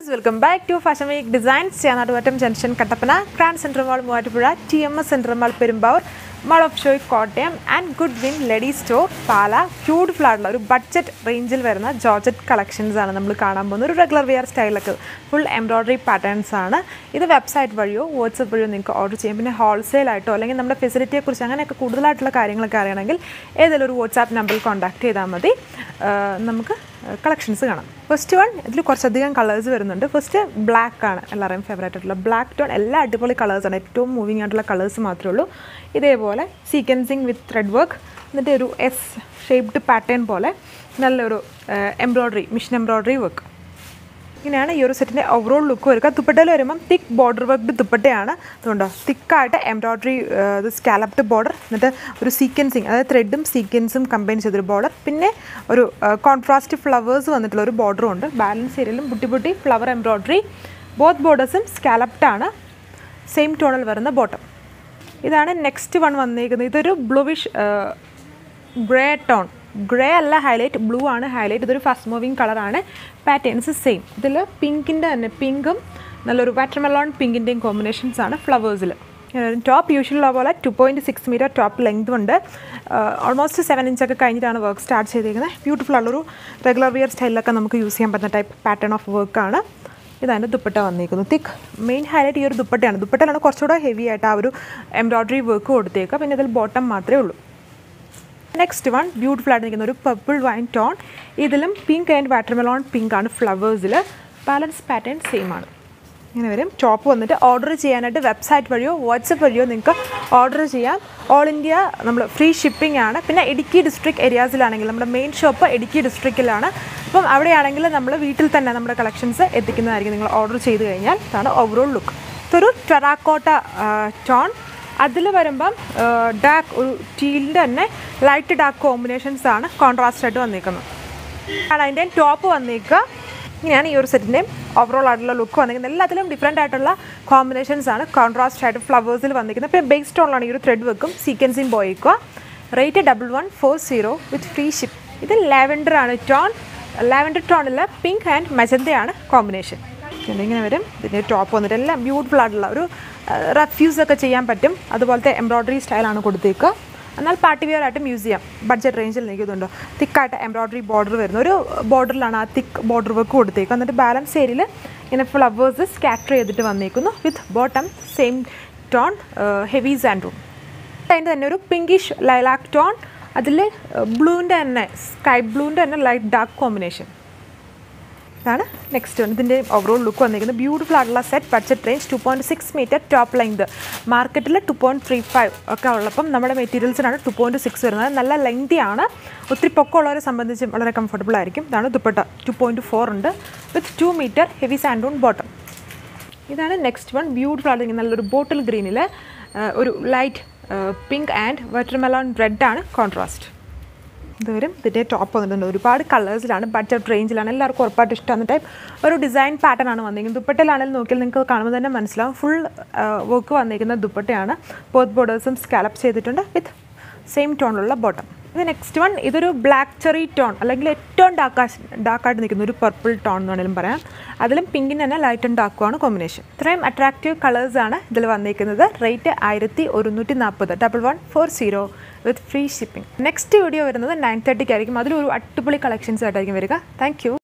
guys welcome back to fashion week designs Chenattupattam junction Kattappana grand central mall Muvattupuzha T M S central mall Perumbavoor mall of joy Kottayam and good win lady store Pala beautiful ആയിട്ടുള്ള ഒരു budget റേഞ്ചിൽ വരുന്ന georgette collections ആണ് നമ്മൾ കാണാൻ പോകുന്നത് ഒരു regular wear സ്റ്റൈലൊക്കെ ഫുൾ എംബ്രോയ്ഡറി പാറ്റേൺസ് ആണ് ഇത് വെബ്സൈറ്റ് വഴിയോ വാട്സപ്പ് വഴിയോ നിങ്ങൾക്ക് ഓർഡർ ചെയ്യാം പിന്നെ ഹോൾസെയിൽ ആയിട്ടോ അല്ലെങ്കിൽ നമ്മുടെ ഫെസിലിറ്റിയെക്കുറിച്ച് അങ്ങനെയൊക്കെ കൂടുതലായിട്ടുള്ള കാര്യങ്ങളൊക്കെ അറിയണമെങ്കിൽ ഏതെങ്കിലും ഒരു വാട്സാപ്പ് നമ്പറിൽ കോൺടാക്ട് ചെയ്താൽ മതി ആ, നമുക്ക് കളക്ഷൻസ് കാണാം ഫസ്റ്റ് വൺ ഇതിൽ കുറച്ചധികം കളേഴ്സ് വരുന്നുണ്ട് ഫസ്റ്റ് ബ്ലാക്ക് ആണ് എല്ലാവരെയും ഫേവറേറ്റ് ആയിട്ടുള്ള ബ്ലാക്ക് ടോൺ എല്ലാ അടിപൊളി കളേഴ്സാണ് ഏറ്റവും മൂവിങ് ആയിട്ടുള്ള കളേഴ്സ് മാത്രമേ ഉള്ളൂ ഇതേപോലെ സീക്വൻസിങ് വിത്ത് ത്രെഡ് വർക്ക് എന്നിട്ട് ഒരു എസ് ഷേപ്ഡ് പാറ്റേൺ പോലെ നല്ലൊരു എംബ്രോയ്ഡറി മിഷൻ എംബ്രോയ്ഡറി വർക്ക് ഇങ്ങനെയാണ് ഈ ഒരു സെറ്റിൻ്റെ ഓവറോൾ ലുക്ക് വരിക ദുപ്പട്ടയിൽ വരുമ്പം തിക്ക് ബോർഡർ വർക്ക്ഡ് ദുപ്പട്ടയാണ് അതുകൊണ്ടോ തിക്കായിട്ട് എംബ്രോയ്ഡറി ഇത് സ്കാലപ്ഡ് ബോർഡർ എന്നിട്ട് ഒരു സീക്വൻസിങ് അതായത് ത്രെഡും സീക്വൻസും കമ്പൈൻ ചെയ്തൊരു ബോർഡർ പിന്നെ ഒരു കോൺട്രാസ്റ്റ് ഫ്ലവേഴ്സ് വന്നിട്ടുള്ള ഒരു ബോർഡറും ഉണ്ട് ബാലൻസ് ഏരിയയിലും buti buti flower embroidery both ബോർഡേഴ്സും സ്കാലപ്ഡ് ആണ് സെയിം ടോണിൽ വരുന്ന ബോട്ടം ഇതാണ് നെക്സ്റ്റ് വൺ വന്നിരിക്കുന്നത് ഇതൊരു ബ്ലൂവിഷ് ഗ്രേ ടോൺ ഗ്രേ അല്ല ഹൈലൈറ്റ് ബ്ലൂ ആണ് ഹൈലൈറ്റ് ഇതൊരു ഫസ്റ്റ് മൂവിങ് കളറാണ് പാറ്റേൺസ് സെയിം ഇതിൽ പിങ്കിൻ്റെ തന്നെ പിങ്കും നല്ലൊരു വാട്ടർമെലോൺ പിങ്കിൻ്റെയും കോമ്പിനേഷൻസ് ആണ് ഫ്ലവേഴ്സിൽ ടോപ്പ് യൂഷ്വലുള്ള പോലെ two point six metre top length ഉണ്ട് ഓൾമോസ്റ്റ് സെവൻ ഇഞ്ചൊക്കെ കഴിഞ്ഞിട്ടാണ് വർക്ക് സ്റ്റാർട്ട് ചെയ്തിരിക്കുന്നത് ബ്യൂട്ടിഫുൾ ഉള്ളൊരു റെഗുലർ വിയർ സ്റ്റൈലിലൊക്കെ നമുക്ക് യൂസ് ചെയ്യാൻ പറ്റുന്ന ടൈപ്പ് പാറ്റേൺ ഓഫ് വർക്കാണ് ഇതാണ് ദുപ്പട്ട വന്നിരിക്കുന്നത് തിക്ക് മെയിൻ ഹൈലൈറ്റ് ഈ ഒരു ദുപ്പട്ടയാണ് ദുപ്പട്ടയിലാണ് കുറച്ചുകൂടെ ഹെവി ആയിട്ട് ആ ഒരു എംബ്രോയ്ഡറി വർക്ക് കൊടുത്തേക്കുക പിന്നെ ഇതിൽ ബോട്ടം മാത്രമേ ഉള്ളൂ നെക്സ്റ്റ് വൺ ബ്യൂട്ടിഫുൾ ആയിട്ട് നിൽക്കുന്ന ഒരു പർപ്പിൾ വൈൻ ടോൺ ഇതിലും പിങ്ക് ആൻഡ് വാട്ടർമെലോൺ പിങ്ക് ആണ് ഫ്ലവേഴ്സിൽ ബാലൻസ് പാറ്റേൺ സെയിം ആണ് ഇങ്ങനെ വരും ടോപ്പ് വന്നിട്ട് ഓർഡർ ചെയ്യാനായിട്ട് വെബ്സൈറ്റ് വഴിയോ വാട്സപ്പ് വഴിയോ നിങ്ങൾക്ക് ഓർഡർ ചെയ്യാം ഓൾ ഇന്ത്യ നമ്മൾ ഫ്രീ ഷിപ്പിംഗ് ആണ് പിന്നെ ഇടുക്കി ഡിസ്ട്രിക്ട് ഏരിയാസിലാണെങ്കിൽ നമ്മുടെ മെയിൻ ഷോപ്പ് ഇടുക്കി ഡിസ്ട്രിക്റ്റിലാണ് അപ്പം അവിടെയാണെങ്കിൽ നമ്മൾ വീട്ടിൽ തന്നെ നമ്മുടെ കളക്ഷൻസ് എത്തിക്കുന്നതായിരിക്കും നിങ്ങൾ ഓർഡർ ചെയ്ത് കഴിഞ്ഞാൽ ഇതാണ് ഓവറോൾ ലുക്ക് ഇതൊരു ടെറാക്കോട്ട ടോൺ അതിൽ വരുമ്പം ഡാർക്ക് ഒരു ടീലിൻ്റെ തന്നെ ലൈറ്റ് ഡാർക്ക് കോമ്പിനേഷൻസ് ആണ് കോൺട്രാസ്റ്റ് ആയിട്ട് വന്നിരിക്കുന്നത് ആണ് അതിൻ്റെ ടോപ്പ് വന്നിരിക്കുക ഇങ്ങനെയാണ് ഈ ഒരു സെറ്റിൻ്റെയും ഓവറോൾ ആയിട്ടുള്ള ലുക്ക് വന്നിരിക്കുന്നത് എല്ലാത്തിലും ഡിഫറെൻ്റ് ആയിട്ടുള്ള കോമ്പിനേഷൻസ് ആണ് കോൺട്രാസ്റ്റ് ആയിട്ട് ഫ്ലവേഴ്സിൽ വന്നിരിക്കുന്നത് പിന്നെ ബേസ് ടോണിലാണ് ഈ ഒരു ത്രെഡ് വെക്കും സീക്വൻസിങ് പോയിക്കുക rate double one four zero with free ship ഇത് ലാവൻഡർ ആണ് ടോൺ ലാവൻഡർ ടോണിൽ പിങ്ക് ആൻഡ് മജന്തയാണ് കോമ്പിനേഷൻ ഇങ്ങനെ വരും ഇതിൻ്റെ ടോപ്പ് വന്നിട്ട് എല്ലാം ബ്യൂട്ടിഫുൾ ആയിട്ടുള്ള ഒരു റഫ്യൂസ് ഒക്കെ ചെയ്യാൻ പറ്റും അതുപോലത്തെ എംബ്രോയ്ഡറി സ്റ്റൈലാണ് കൊടുത്തേക്കുക എന്നാൽ പാർട്ടി വെയർ ആയിട്ടും യൂസ് ചെയ്യാം ബഡ്ജറ്റ് റേഞ്ചിൽ നിൽക്കുന്നുണ്ടോ തിക്കായിട്ട് എംബ്രോയ്ഡറി ബോർഡർ വരുന്ന ഒരു ബോർഡറിലാണ് ആ തിക്ക് ബോർഡർ വർക്ക് കൊടുത്തേക്കുക എന്നിട്ട് ബാലൻസ് ഏരിയയിൽ ഇങ്ങനെ ഫ്ലവേഴ്സ് സ്കാറ്റർ ചെയ്തിട്ട് വന്നേക്കുന്നു with bottom same tone heavy സാൻഡ്രൂം അതിൻ്റെ തന്നെ ഒരു പിങ്കിഷ് ലൈലാക്ക് ടോൺ അതിൽ ബ്ലൂവിൻ്റെ തന്നെ സ്കൈ ബ്ലൂവിൻ്റെ തന്നെ ലൈറ്റ് ഡാർക്ക് കോമ്പിനേഷൻ ഇതാണ് നെക്സ്റ്റ് വൺ ഇതിൻ്റെ ഓവറോൾ ലുക്ക് വന്നിരിക്കുന്നത് ബ്യൂട്ടിഫുൾ ആയിട്ടുള്ള set budget range two point six metre top length മാർക്കറ്റിൽ ടു പോയിൻറ്റ് ത്രീ ഫൈവ് ഒക്കെ ഉള്ളപ്പം നമ്മുടെ മെറ്റീരിയൽസിനാണ് ടു പോയിൻറ്റ് സിക്സ് വരുന്നത് നല്ല ലെങ്തി ആണ് ഒത്തിരി പൊക്കമുള്ളവരെ സംബന്ധിച്ച് വളരെ കംഫർട്ടബിൾ ആയിരിക്കും ഇതാണ് ദുപ്പട്ട ടു പോയിൻറ്റ് ഫോർ ഉണ്ട് വിത്ത് ടു മീറ്റർ ഹെവി സാൻഡൂൺ ബോട്ടം ഇതാണ് നെക്സ്റ്റ് വൺ ബ്യൂട്ടിഫുൾ ആയിട്ട് നല്ലൊരു ബോട്ടിൽ ഗ്രീനിൽ ഒരു light pink and watermelon red ആണ് കോൺട്രാസ്റ്റ് ഇത് വരും ഇതിൻ്റെ ടോപ്പ് വന്നിട്ടുണ്ട് ഒരുപാട് കളേഴ്സിലാണ് ബഡ്ജറ്റ് റേഞ്ചിലാണ് എല്ലാവർക്കും ഉറപ്പായിട്ട് ഇഷ്ടമാണ് ടൈപ്പ് ഒരു ഡിസൈൻ പാറ്റേൺ ആണ് വന്നിരിക്കുന്നത് ദുപ്പട്ടയിലാണെങ്കിൽ നോക്കിയാൽ നിങ്ങൾക്ക് കാണുമ്പോൾ തന്നെ മനസ്സിലാവും ഫുൾ വർക്ക് വന്നിരിക്കുന്ന ദുപ്പട്ടയാണ് ബോത്ത് ബോർഡേഴ്സും സ്കാലപ്പ് ചെയ്തിട്ടുണ്ട് വിത്ത് സെയിം ടോണിലുള്ള ബോട്ടം ഇത് നെക്സ്റ്റ് വൺ ഇതൊരു ബ്ലാക്ക് ചെറി ടോൺ അല്ലെങ്കിൽ ഏറ്റവും ഡാർക്ക് ഡാർക്കായിട്ട് നിൽക്കുന്ന ഒരു പർപ്പിൾ ടോൺ എന്ന് വേണമെങ്കിലും പറയാം അതിലും പിങ്കിന് തന്നെ ലൈറ്റ് ആൻഡ് ഡാർക്കുമാണ് കോമ്പിനേഷൻ ഇത്രയും അട്രാക്റ്റീവ് കളേഴ്സാണ് ഇതിൽ വന്നിരിക്കുന്നത് റേറ്റ് ആയിരത്തി ഒരുന്നൂറ്റി നാൽപ്പത് double one four zero with free shipping next video വരുന്നത് നയൻ തേർട്ടിക്ക് ആയിരിക്കും അതിലൊരു അടിപൊളി കളക്ഷൻസ് ആയിട്ടായിരിക്കും വരിക താങ്ക് യു